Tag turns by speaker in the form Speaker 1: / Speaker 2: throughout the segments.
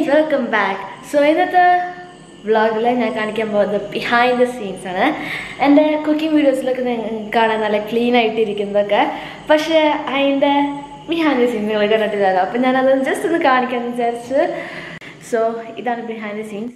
Speaker 1: Welcome back so ഇന്നത്തെ വ്ളോഗിൽ ഞാൻ കാണിക്കാൻ പോകുന്നത് ബിഹൈൻഡ് ദ സീൻസ് ആണ് എൻ്റെ കുക്കിംഗ് വീഡിയോസിലൊക്കെ നിങ്ങൾക്ക് കാണാൻ നല്ല ക്ലീൻ ആയിട്ടിരിക്കുന്നതൊക്കെ പക്ഷേ അതിൻ്റെ ബിഹൈൻഡ് ദ സീൻസ് നിങ്ങൾ കണ്ടിട്ടില്ലല്ലോ അപ്പം ഞാനത് ജസ്റ്റ് ഒന്ന് കാണിക്കാമെന്ന് വിചാരിച്ച് സോ ഇതാണ് ബിഹൈൻഡ് ദ സീൻസ്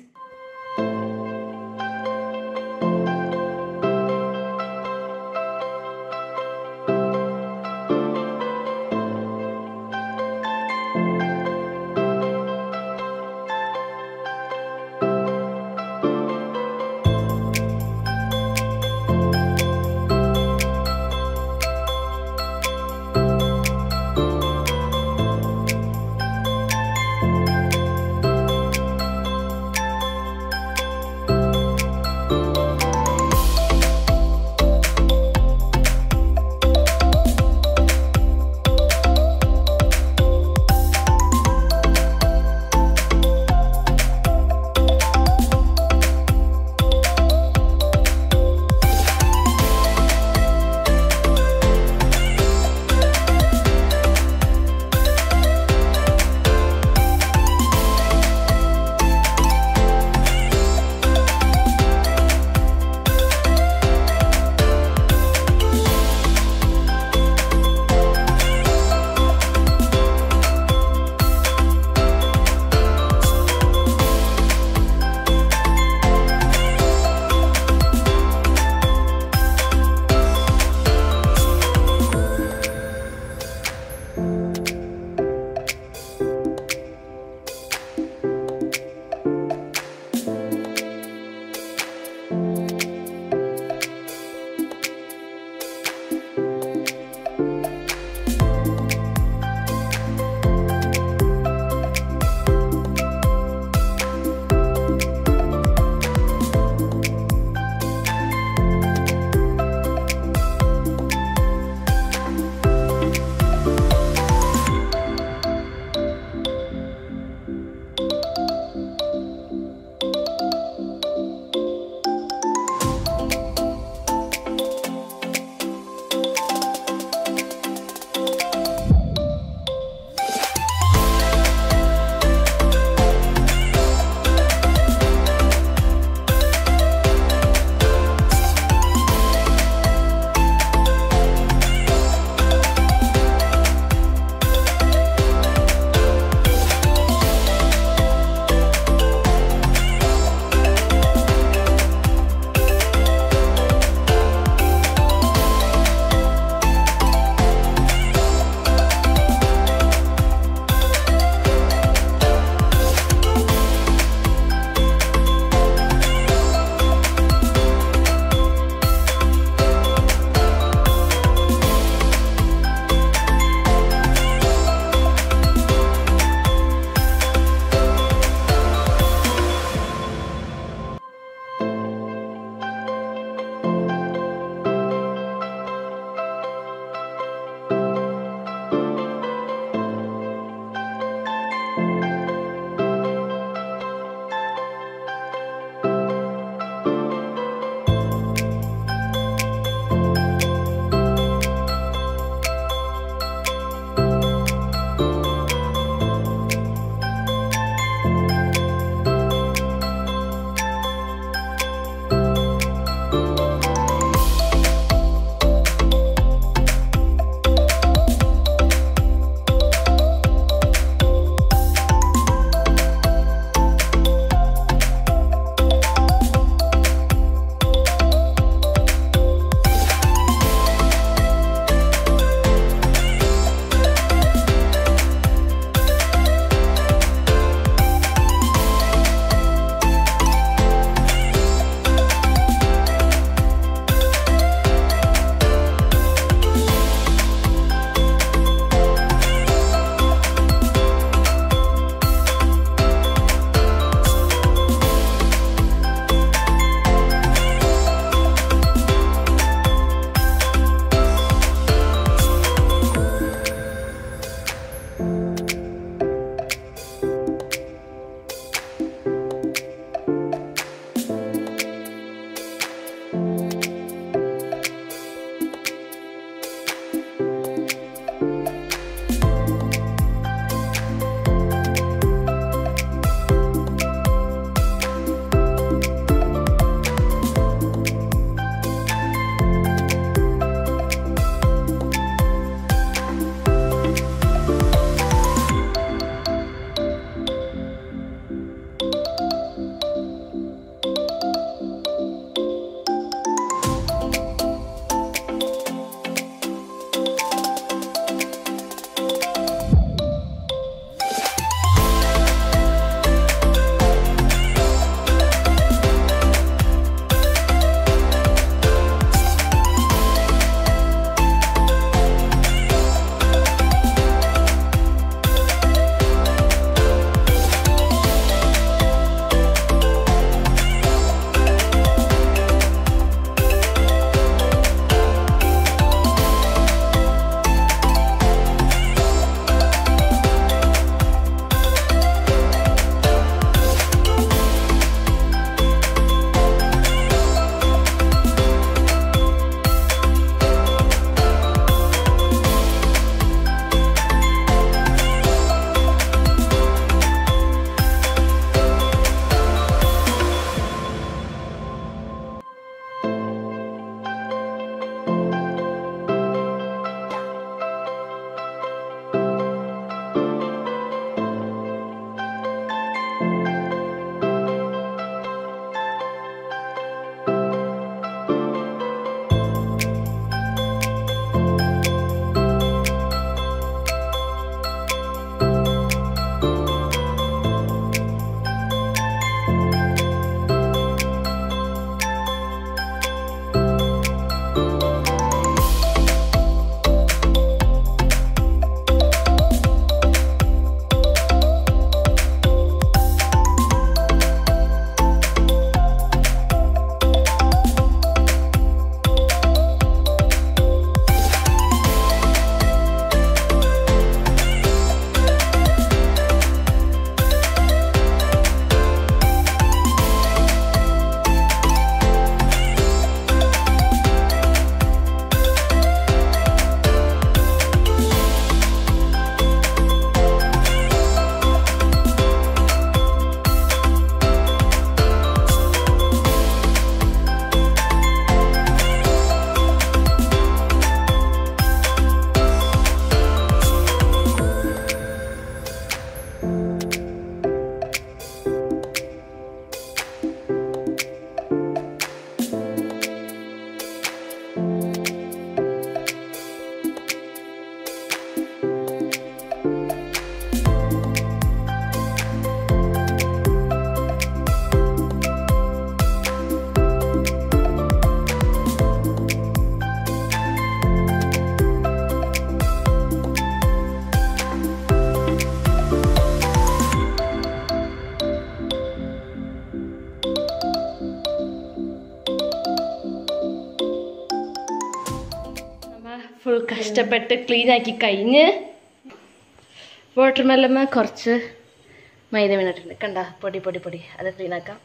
Speaker 1: കഷ്ടപ്പെട്ട് ക്ലീൻ ആക്കി കഴിഞ്ഞ് വാട്ടർ മെല്ലമ്മ കുറച്ച് മൈദ വീണിട്ടുണ്ട് കണ്ട പൊടി പൊടി പൊടി അത് ക്ലീൻ ആക്കാം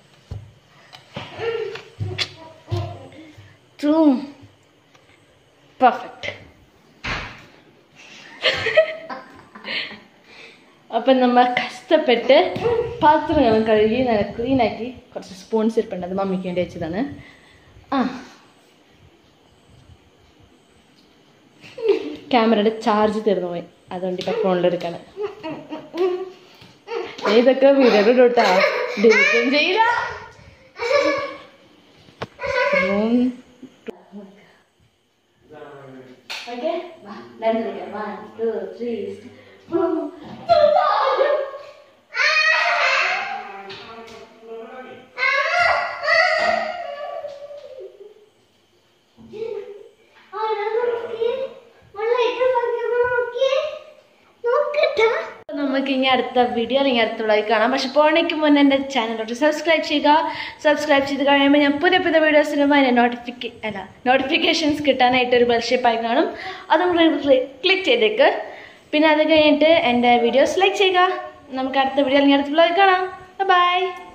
Speaker 1: പെർഫെക്റ്റ് അപ്പം നമ്മൾ കഷ്ടപ്പെട്ട് പാത്രങ്ങളും കഴുകി നല്ല ക്ലീൻ ആക്കി കുറച്ച് സ്പൂൺസ് ഇരിപ്പുണ്ട് അത് മമ്മിക്ക് വേണ്ടി വെച്ചതാണ് ആ ക്യാമറയുടെ ചാർജ് തീർന്നു പോയി അതുകൊണ്ട് ഇപ്പം ഫോണിലെടുക്കാണ് ഇതൊക്കെ വീഡിയോ ഇട്ടാ ഡിലീറ്റും ചെയ്യില്ല ഉം. Okay? Va, രണ്ട് കളിക്കാം. One, two, three, four. നമുക്ക് ഇനി അടുത്ത വീഡിയോ അല്ലെങ്കിൽ അടുത്ത വ്ളോഗ് കാണാം പക്ഷെ പോണേക്ക് മുന്നേ എൻ്റെ ചാനലോട്ട് സബ്സ്ക്രൈബ് ചെയ്യുക സബ്സ്ക്രൈബ് ചെയ്ത് കഴിയുമ്പോൾ ഞാൻ പുതിയ പുതിയ വീഡിയോസ് ഇടുമ്പോൾ അതിൻ്റെ നോട്ടിഫിക്കേ അല്ല നോട്ടിഫിക്കേഷൻസ് കിട്ടാനായിട്ട് ഒരു ബെൽ ഷേപ്പായി കാണും അതും ക്ലിക്ക് ചെയ്തേക്ക് പിന്നെ അത് കഴിഞ്ഞിട്ട് എൻ്റെ വീഡിയോസ് ലൈക്ക് ചെയ്യുക നമുക്ക് അടുത്ത വീഡിയോ അല്ലെങ്കിൽ അടുത്ത വ്ളോഗ് കാണാം ബൈ